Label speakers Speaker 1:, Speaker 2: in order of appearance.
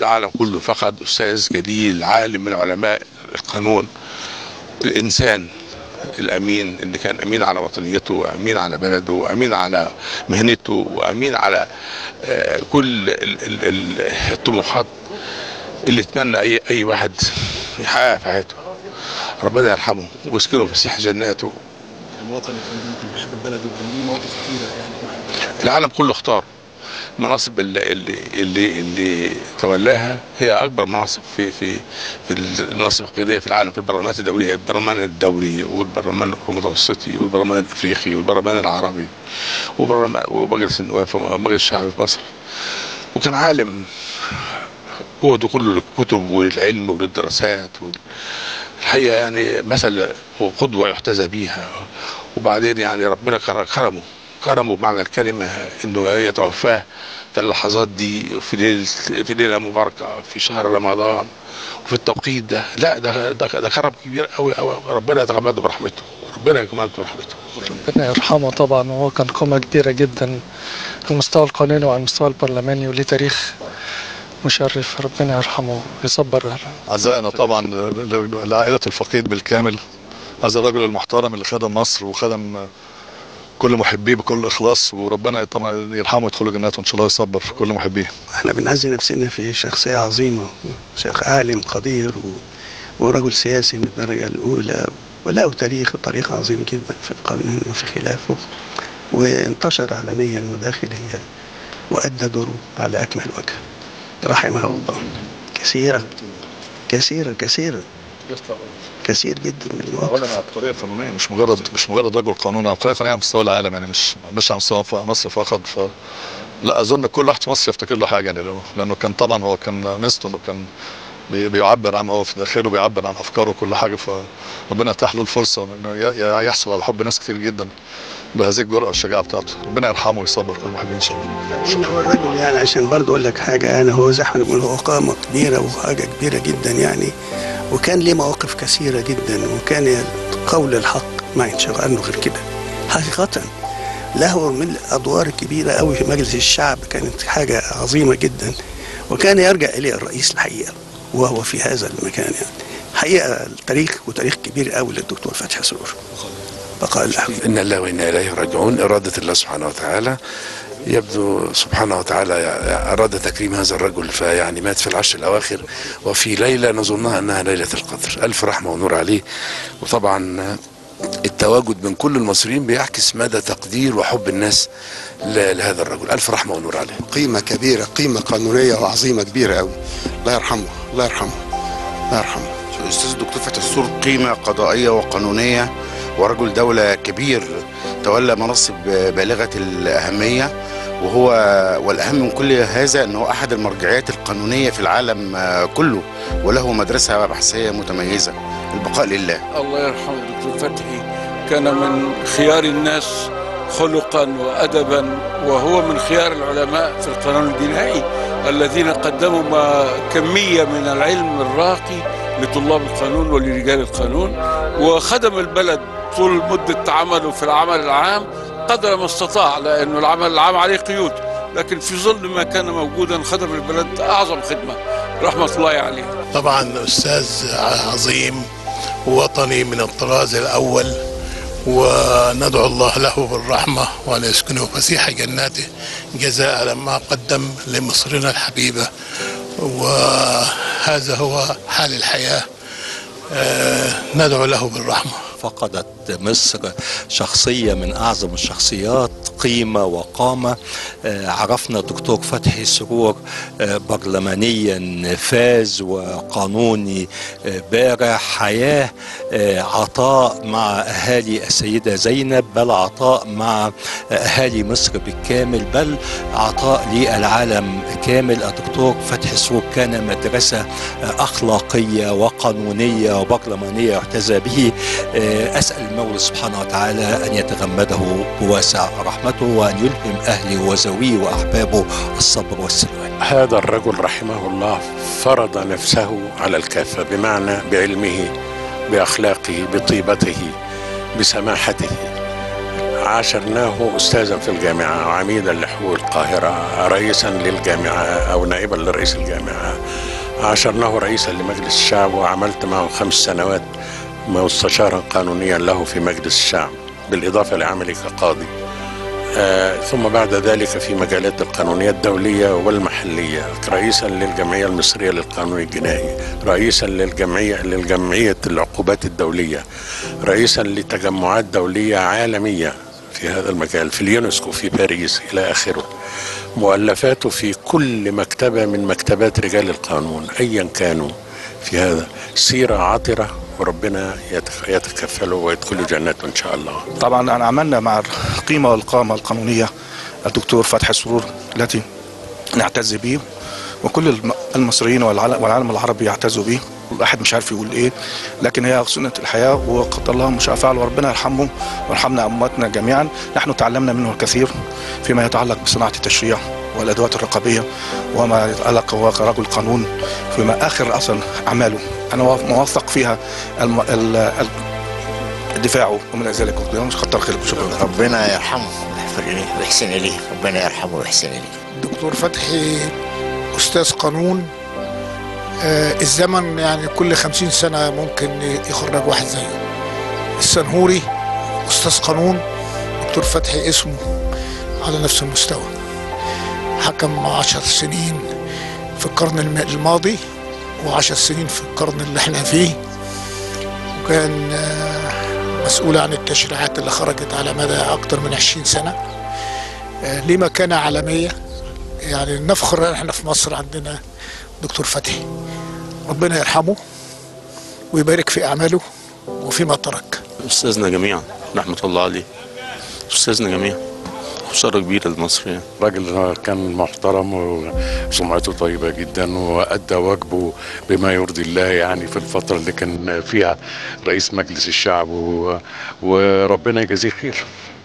Speaker 1: العالم كله فقد أستاذ جليل عالم من علماء القانون الإنسان الأمين اللي كان أمين على وطنيته وأمين على بلده وأمين على مهنته وأمين على آه، كل ال- ال- ال- الطموحات اللي يتمنى أي أي واحد يحققها في حياته ربنا يرحمه ويسكنه في فسيح جناته
Speaker 2: الوطني كان بيحب البلد وكان ليه مواقف كتيره يعني
Speaker 1: العالم كله اختار المناصب اللي اللي اللي, اللي تولاها هي اكبر مناصب في في في المناصب القياديه في العالم في البرلمانات الدوليه البرلمان الدولي والبرلمان المتوسطي والبرلمان الافريقي والبرلمان العربي وبرلمان ومجلس النواب ومجلس الشعب في مصر وكان عالم جهده كله للكتب وللعلم وللدراسات وال- الحقيقه يعني مثل وقدوه يحتذى بيها وبعدين يعني ربنا كر- كرمه كرمه بمعنى الكلمه انه يتوفاه في اللحظات دي في ليله في ليله مباركه في شهر رمضان وفي التوقيت ده لا ده ده, ده كرم كبير قوي قوي ربنا يتغمده برحمته ربنا يتغمده برحمته
Speaker 3: ربنا يرحمه طبعا وهو كان قامة كبيرة جدا على المستوى القانوني وعلى المستوى البرلماني وليه تاريخ مشرف ربنا يرحمه ويصبر أهله
Speaker 2: اعزائنا طبعا ل- لعائله الفقيد بالكامل هذا الرجل المحترم اللي خدم مصر وخدم كل محبيه بكل اخلاص وربنا طبعا يرحمه ويدخله جناته ان شاء الله ويصبر في كل محبيه
Speaker 4: احنا بنعزي نفسنا في شخصية عظيمة شيخ عالم قدير و... ورجل سياسي من الدرجة الأولى وله تاريخ وتاريخ عظيم جدا في القانون وفي خلافه وانتشر عالميا وداخليا وأدى دوره على أكمل وجه رحمه الله كثيرا كثيرا كثيرا كثير جدا من المواقف
Speaker 2: اولا عبقريه قانونيه مش مجرد مش مجرد رجل قانون عبقريه قانونيه على مستوى العالم يعني مش مش على مستوى ف- مصر فقط ف لا اظن كل واحد في مصر يفتكر له حاجه يعني لأنه- لانه كان طبعا هو كان ميزته انه كان بي- بيعبر عن هو في داخله بيعبر عن افكاره وكل حاجه فربنا اتاح له الفرصه انه ي- ي- يحصل على حب ناس كتير جدا بهذه الجرأه والشجاعه بتاعته ربنا يرحمه ويصبر كل المحبين ان شاء الله
Speaker 4: إن هو الرجل يعني عشان برضه اقول لك حاجه انا هو زي ما بنقول هو قامه كبيره وحاجه كبيره جدا يعني وكان ليه مواقف كثيره جدا وكان قول الحق ما ينشغل عنه غير كده حقيقه له من الادوار الكبيره قوي في مجلس الشعب كانت حاجه عظيمه جدا وكان يرجع اليه الرئيس الحقيقه وهو في هذا المكان يعني حقيقه التاريخ وتاريخ كبير قوي للدكتور فتحي سرور بقاء الله
Speaker 5: إن الله وإنا إليه راجعون إرادة الله سبحانه وتعالى يبدو سبحانه وتعالى أراد تكريم هذا الرجل فيعني مات في العشر الأواخر وفي ليلة نظنها أنها ليلة القدر ألف رحمة ونور عليه وطبعا التواجد من كل المصريين بيعكس مدى تقدير وحب الناس ل- لهذا الرجل ألف رحمة ونور عليه
Speaker 6: قيمة كبيرة قيمة قانونية وعظيمة كبيرة قوي الله يرحمه الله يرحمه الله يرحمه
Speaker 7: الاستاذ الدكتور فتحي السور قيمه قضائيه وقانونيه ورجل دوله كبير تولى مناصب بالغه الاهميه وهو والاهم من كل هذا انه احد المرجعيات القانونيه في العالم آه، كله وله مدرسه بحثيه متميزه البقاء لله
Speaker 8: الله يرحمه الدكتور فتحي كان من خيار الناس خلقا وادبا وهو من خيار العلماء في القانون الجنائي الذين قدموا ما كميه من العلم الراقي لطلاب القانون ولرجال القانون وخدم البلد طول مده عمله في العمل العام قدر ما استطاع لانه العمل العام عليه قيود لكن في ظل ما كان موجودا خدم البلد اعظم خدمه رحمه الله عليه
Speaker 9: طبعا أستاذ عظيم وطني من الطراز الأول وندعو الله له بالرحمة وأن يسكنه فسيح جناته جزاء على ما قدم لمصرنا الحبيبة وهذا هو حال الحياة آه، ندعو له بالرحمة
Speaker 10: فقدت مصر شخصية من أعظم الشخصيات قيمة وقامة آه، عرفنا الدكتور فتحي سرور آه، برلمانيا فاز وقانوني آه، بارع حياة آه، عطاء مع أهالي السيدة زينب بل عطاء مع أهالي مصر بالكامل بل عطاء للعالم كامل الدكتور فتحي سرور كان مدرسة آه، أخلاقية وقانونية وبرلمانية يحتذى به آه، أسأل المولى سبحانه وتعالى أن يتغمده بواسع رحمته وأن يلهم أهله وزويه وأحبابه الصبر والسلوان
Speaker 11: هذا الرجل رحمه الله فرض نفسه على الكافة بمعنى بعلمه بأخلاقه بطيبته بسماحته عاشرناه أستاذا في الجامعة وعميدا لحقوق القاهرة رئيسا للجامعة أو نائبا لرئيس الجامعة عاشرناه رئيسا لمجلس الشعب وعملت معه خمس سنوات مستشارا قانونيا له في مجلس الشعب بالإضافة لعملي كقاضي آه ثم بعد ذلك في مجالات القانونية الدولية والمحلية رئيسا للجمعية المصرية للقانون الجنائي رئيسا للجمعية للجمعية العقوبات الدولية رئيسا لتجمعات دولية عالمية في هذا المجال في اليونسكو في باريس إلى آخره مؤلفاته في كل مكتبة من مكتبات رجال القانون أيا كانوا في هذا سيرة عطرة وربنا يتك- يتكفله ويدخله جنته إن شاء الله
Speaker 12: طبعا أنا عملنا مع القيمة والقامة القانونية الدكتور فتحي سرور التي نعتز به وكل الم- المصريين والعالم, والعالم العربي يعتزوا به الواحد مش عارف يقول ايه لكن هي سنة الحياة وقدر الله ما شاء فعل وربنا يرحمهم ويرحمنا أمواتنا جميعا نحن تعلمنا منه الكثير فيما يتعلق بصناعة التشريع والأدوات الرقابية وما يتعلق هو كرجل قانون فيما آخر أصلا أعماله أنا موثق فيها الم... ال... ال... دفاعه ومن ذلك مش كتر خيركم شكرا
Speaker 13: ربنا يرحمه ويغفر إليه ويحسن إليه ربنا يرحمه ويحسن إليه
Speaker 14: دكتور فتحي أستاذ قانون آه الزمن يعني كل خمسين سنة ممكن يخرج واحد زيه السنهوري أستاذ قانون دكتور فتحي اسمه على نفس المستوى حكم عشر سنين في القرن الم- الماضي وعشر سنين في القرن اللي احنا فيه وكان آه، مسؤول عن التشريعات اللي خرجت على مدى أكتر من عشرين سنة آه، ليه مكانة عالمية يعني نفخر ان احنا في مصر عندنا دكتور فتحي ربنا يرحمه ويبارك في اعماله وفيما ترك
Speaker 15: أستاذنا جميعا رحمة الله عليه أستاذنا جميعا خسارة كبيرة لمصر يعني
Speaker 11: راجل كان محترم وسمعته طيبة جدا وأدى واجبه بما يرضي الله يعني في الفترة اللي كان فيها رئيس مجلس الشعب و... وربنا يجازيه خير